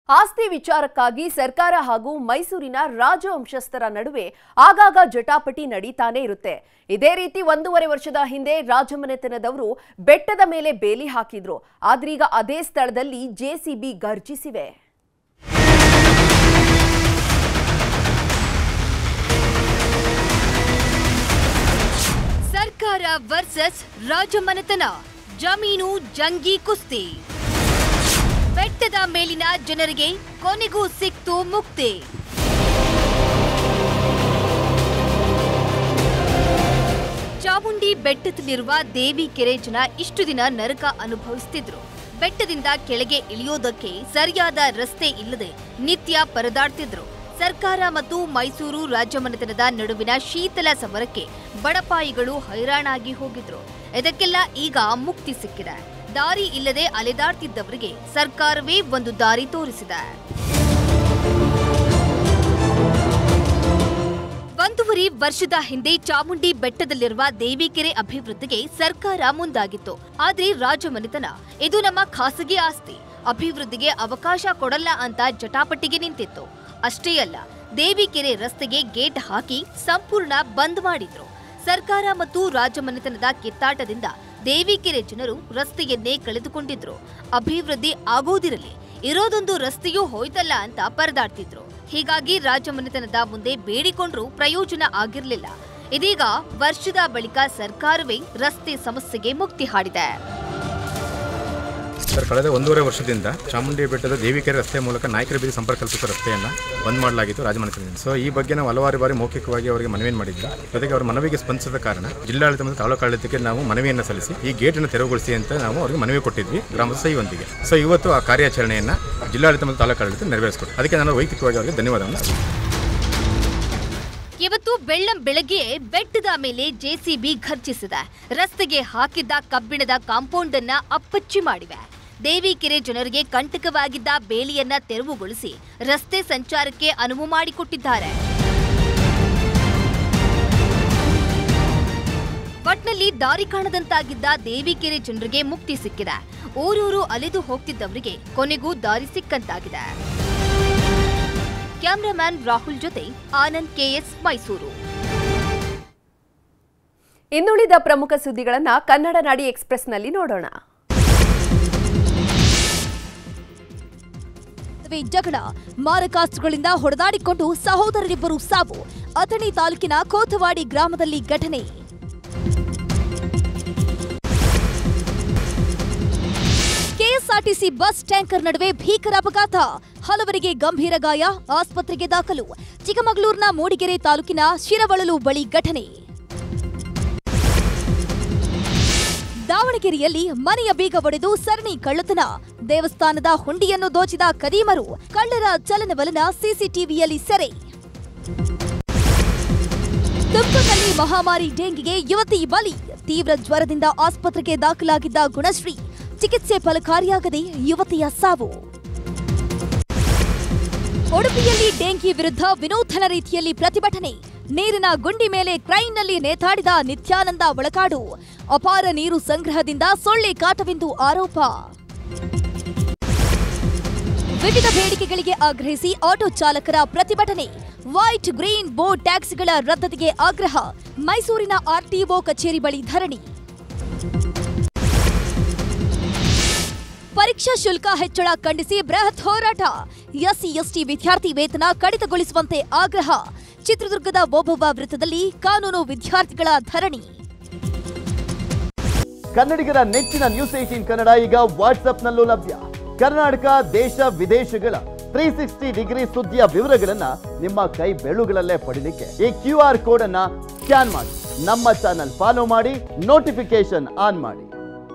ಆಸ್ತಿ ವಿಚಾರಕ್ಕಾಗಿ ಸರ್ಕಾರ ಹಾಗೂ ಮೈಸೂರಿನ ರಾಜವಂಶಸ್ಥರ ನಡುವೆ ಆಗಾಗ ಜಟಾಪಟಿ ನಡೀತಾನೆ ಇರುತ್ತೆ ಇದೇ ರೀತಿ ಒಂದೂವರೆ ವರ್ಷದ ಹಿಂದೆ ರಾಜಮನೆತನದವರು ಬೆಟ್ಟದ ಮೇಲೆ ಬೇಲಿ ಹಾಕಿದ್ರು ಆದ್ರೀಗ ಅದೇ ಸ್ಥಳದಲ್ಲಿ ಜೆಸಿಬಿ ಗರ್ಜಿಸಿವೆ ಸರ್ಕಾರ ವರ್ಸಸ್ ರಾಜಮನೆತನ ಜಮೀನು ಜಂಗಿ ಕುಸ್ತಿ ಬೆಟ್ಟದ ಮೇಲಿನ ಜನರಿಗೆ ಕೊನೆಗೂ ಸಿಕ್ತು ಮುಕ್ತಿ ಚಾಮುಂಡಿ ಬೆಟ್ಟದಲ್ಲಿರುವ ದೇವಿ ಕೆರೆ ಜನ ಇಷ್ಟು ದಿನ ನರಕ ಅನುಭವಿಸುತ್ತಿದ್ರು ಬೆಟ್ಟದಿಂದ ಕೆಳಗೆ ಇಳಿಯೋದಕ್ಕೆ ಸರಿಯಾದ ರಸ್ತೆ ಇಲ್ಲದೆ ನಿತ್ಯ ಪರದಾಡ್ತಿದ್ರು ಸರ್ಕಾರ ಮತ್ತು ಮೈಸೂರು ರಾಜ್ಯಮನೆತನದ ನಡುವಿನ ಶೀತಲ ಸಮರಕ್ಕೆ ಬಡಪಾಯಿಗಳು ಹೈರಾಣಾಗಿ ಹೋಗಿದ್ರು ಇದಕ್ಕೆಲ್ಲ ಈಗ ಮುಕ್ತಿ ಸಿಕ್ಕಿದೆ ದಾರಿ ಇಲ್ಲದೆ ಅಲೆದಾಡ್ತಿದ್ದವರಿಗೆ ಸರ್ಕಾರವೇ ಒಂದು ದಾರಿ ತೋರಿಸಿದೆ ಒಂದೂವರೆ ವರ್ಷದ ಹಿಂದೆ ಚಾಮುಂಡಿ ಬೆಟ್ಟದಲ್ಲಿರುವ ದೇವಿಕೆರೆ ಅಭಿವೃದ್ಧಿಗೆ ಸರ್ಕಾರ ಮುಂದಾಗಿತ್ತು ಆದ್ರೆ ರಾಜಮನೆತನ ಇದು ನಮ್ಮ ಖಾಸಗಿ ಆಸ್ತಿ ಅಭಿವೃದ್ಧಿಗೆ ಅವಕಾಶ ಕೊಡಲ್ಲ ಅಂತ ಜಟಾಪಟಿಗೆ ನಿಂತಿತ್ತು ಅಷ್ಟೇ ಅಲ್ಲ ದೇವಿಕೆರೆ ರಸ್ತೆಗೆ ಗೇಟ್ ಹಾಕಿ ಸಂಪೂರ್ಣ ಬಂದ್ ಮಾಡಿದ್ರು ಸರ್ಕಾರ ಮತ್ತು ರಾಜಮನೆತನದ ಕಿತ್ತಾಟದಿಂದ ದೇವಿಕೆರೆ ಜನರು ರಸ್ತೆಯನ್ನೇ ಕಳೆದುಕೊಂಡಿದ್ರು ಅಭಿವೃದ್ಧಿ ಆಗೋದಿರಲಿ ಇರೋದೊಂದು ರಸ್ತೆಯೂ ಹೋಯ್ತಲ್ಲ ಅಂತ ಪರದಾಡ್ತಿದ್ರು ಹೀಗಾಗಿ ರಾಜಮನೆತನದ ಮುಂದೆ ಬೇಡಿಕೊಂಡ್ರೂ ಪ್ರಯೋಜನ ಆಗಿರಲಿಲ್ಲ ಇದೀಗ ವರ್ಷದ ಬಳಿಕ ಸರ್ಕಾರವೇ ರಸ್ತೆ ಸಮಸ್ಯೆಗೆ ಮುಕ್ತಿ ಹಾಡಿದೆ ಸರ್ ಕಳೆದ ಒಂದೂವರೆ ವರ್ಷದಿಂದ ಚಾಮುಂಡಿ ಬೆಟ್ಟದ ದೇವಿಕೆರೆ ರಸ್ತೆ ಮೂಲಕ ನಾಯಕರ ಬೀದಿ ಸಂಪರ್ಕ ಕಲ್ಪಿಸುವ ರಸ್ತೆಯನ್ನು ಬಂದ್ ಮಾಡಲಾಗಿತ್ತು ರಾಜಮನೆತನದಿಂದ ಸೊ ಈ ಬಗ್ಗೆ ನಾವು ಹಲವಾರು ಬಾರಿ ಮೌಖಿಕವಾಗಿ ಅವರಿಗೆ ಮನವಿಯನ್ನು ಮಾಡಿದ್ವಿ ಜೊತೆಗೆ ಅವರ ಮನವಿಗೆ ಸ್ಪಂದಿಸದ ಕಾರಣ ಜಿಲ್ಲಾಡಳಿತ ಮತ್ತು ತಾಲೂಕು ಆಡಳಿತಕ್ಕೆ ನಾವು ಮನವಿಯನ್ನು ಸಲ್ಲಿಸಿ ಈ ಗೇಟನ್ನು ತೆರವುಗೊಳಿಸಿ ಅಂತ ನಾವು ಅವರಿಗೆ ಮನವಿ ಕೊಟ್ಟಿದ್ವಿ ಗ್ರಾಮ ಸಹಿಯೊಂದಿಗೆ ಸೊ ಇವತ್ತು ಆ ಕಾರ್ಯಾಚರಣೆಯನ್ನು ಜಿಲ್ಲಾಡಳಿತ ಮತ್ತು ತಾಲೂಕು ಆಡಳಿತ ನೆರವೇರಿಸಿಕೊಟ್ಟು ಅದಕ್ಕೆ ನಾನು ವೈಯಕ್ತಿಕವಾಗಿ ಅವರಿಗೆ ಧನ್ಯವಾದವನ್ನು ಇವತ್ತು ಬೆಳ್ಳಂ ಬೆಳಗ್ಗೆ ಬೆಟ್ಟದ ಮೇಲೆ ಜೆಸಿಬಿ ಘರ್ಜಿಸಿದೆ ರಸ್ತೆಗೆ ಹಾಕಿದ್ದ ಕಬ್ಬಿಣದ ಕಾಂಪೌಂಡ್ ಅನ್ನ ಅಪ್ಪಚ್ಚಿ ಮಾಡಿವೆ ದೇವಿಕೆರೆ ಜನರಿಗೆ ಕಂಟಕವಾಗಿದ್ದ ಬೇಲಿಯನ್ನ ತೆರವುಗೊಳಿಸಿ ರಸ್ತೆ ಸಂಚಾರಕ್ಕೆ ಅನುವು ಮಾಡಿಕೊಟ್ಟಿದ್ದಾರೆ ಒಟ್ನಲ್ಲಿ ದಾರಿ ಕಾಣದಂತಾಗಿದ್ದ ದೇವಿಕೆರೆ ಜನರಿಗೆ ಮುಕ್ತಿ ಸಿಕ್ಕಿದೆ ಊರೂರು ಅಲೆದು ಹೋಗ್ತಿದ್ದವರಿಗೆ ಕೊನೆಗೂ ದಾರಿ ಸಿಕ್ಕಂತಾಗಿದೆ ಕ್ಯಾಮ್ರಾಮ್ಯಾನ್ ರಾಹುಲ್ ಜೊತೆ ಆನಂದ್ ಕೆಎಸ್ ಮೈಸೂರು ಇನ್ನುಳಿದ ಪ್ರಮುಖ ಸುದ್ದಿಗಳನ್ನ ಕನ್ನಡ ನಾಡಿ ಎಕ್ಸ್ಪ್ರೆಸ್ನಲ್ಲಿ ನೋಡೋಣ ನಡುವೆ ಜಗಳ ಮಾರಕಾಸ್ತ್ರಗಳಿಂದ ಹೊಡೆದಾಡಿಕೊಂಡು ಸಹೋದರರಿಬ್ಬರು ಸಾವು ಅಥಣಿ ತಾಲೂಕಿನ ಕೋಥವಾಡಿ ಗ್ರಾಮದಲ್ಲಿ ಘಟನೆ ಕೆಎಸ್ಆರ್ಟಿಸಿ ಬಸ್ ಟ್ಯಾಂಕರ್ ನಡುವೆ ಭೀಕರ ಅಪಘಾತ ಹಲವರಿಗೆ ಗಂಭೀರ ಗಾಯ ಆಸ್ಪತ್ರೆಗೆ ದಾಖಲು ಚಿಕ್ಕಮಗಳೂರಿನ ಮೂಡಿಗೆರೆ ತಾಲೂಕಿನ ಶಿರವಳಲು ಬಳಿ ಘಟನೆ ದಾವಣಗೆರೆಯಲ್ಲಿ ಮನೆಯ ಬೀಗ ಒಡೆದು ಸರಣಿ ಕಳ್ಳತನ ದೇವಸ್ಥಾನದ ಹುಂಡಿಯನ್ನು ದೋಚಿದ ಕದೀಮರು ಕಳ್ಳರ ಚಲನವಲನ ಸಿಸಿಟಿವಿಯಲ್ಲಿ ಸೆರೆ ತುಮಕೂರಿನಲ್ಲಿ ಮಹಾಮಾರಿ ಡೆಂಗಿಗೆ ಯುವತಿ ಬಲಿ ತೀವ್ರ ಜ್ವರದಿಂದ ಆಸ್ಪತ್ರೆಗೆ ದಾಖಲಾಗಿದ್ದ ಗುಣಶ್ರೀ ಚಿಕಿತ್ಸೆ ಫಲಕಾರಿಯಾಗದೆ ಯುವತಿಯ ಸಾವು ಉಡುಪಿಯಲ್ಲಿ ಡೆಂಗಿ ವಿರುದ್ಧ ವಿನೂತನ ರೀತಿಯಲ್ಲಿ ಪ್ರತಿಭಟನೆ ನೀರಿನ ಗುಂಡಿ ಮೇಲೆ ಕ್ರೈನ್ನಲ್ಲಿ ನೇತಾಡಿದ ನಿತ್ಯಾನಂದ ಒಳಕಾಡು ಅಪಾರ ನೀರು ಸಂಗ್ರಹದಿಂದ ಸೊಳ್ಳೆ ಕಾಟವೆಂದು ಆರೋಪ ವಿವಿಧ ಬೇಡಿಕೆಗಳಿಗೆ ಆಗ್ರಹಿಸಿ ಆಟೋ ಚಾಲಕರ ಪ್ರತಿಭಟನೆ ವೈಟ್ ಗ್ರೀನ್ ಬೋರ್ಡ್ ಟ್ಯಾಕ್ಸಿಗಳ ರದ್ದತಿಗೆ ಆಗ್ರಹ ಮೈಸೂರಿನ ಆರ್ಟಿಒ ಕಚೇರಿ ಬಳಿ ಧರಣಿ ಪರೀಕ್ಷಾ ಶುಲ್ಕ ಹೆಚ್ಚಳ ಖಂಡಿಸಿ ಬೃಹತ್ ಹೋರಾಟ ಎಸ್ಸಿ ಎಸ್ಟಿ ವಿದ್ಯಾರ್ಥಿ ವೇತನ ಕಡಿತಗೊಳಿಸುವಂತೆ ಆಗ್ರಹ ಚಿತ್ರದುರ್ಗದ ಓಬವ್ವ ವೃತ್ತದಲ್ಲಿ ಕಾನೂನು ವಿದ್ಯಾರ್ಥಿಗಳ ಧರಣಿ ಕನ್ನಡಿಗರ ನೆಚ್ಚಿನ ನ್ಯೂಸ್ ಏಟೀನ್ ಕನ್ನಡ ಈಗ ವಾಟ್ಸ್ಆಪ್ನಲ್ಲೂ ಲಭ್ಯ ಕರ್ನಾಟಕ ದೇಶ ವಿದೇಶಗಳ ತ್ರೀ ಸಿಕ್ಸ್ಟಿ ಡಿಗ್ರಿ ಸುದ್ದಿಯ ವಿವರಗಳನ್ನ ನಿಮ್ಮ ಕೈ ಬೆಳುಗಳಲ್ಲೇ ಪಡಿಲಿಕ್ಕೆ ಈ ಕ್ಯೂ ಆರ್ ಕೋಡ್ ಅನ್ನ ಸ್ಕ್ಯಾನ್ ಮಾಡಿ ನಮ್ಮ ಚಾನಲ್ ಫಾಲೋ ಮಾಡಿ ನೋಟಿಫಿಕೇಶನ್ ಆನ್ ಮಾಡಿ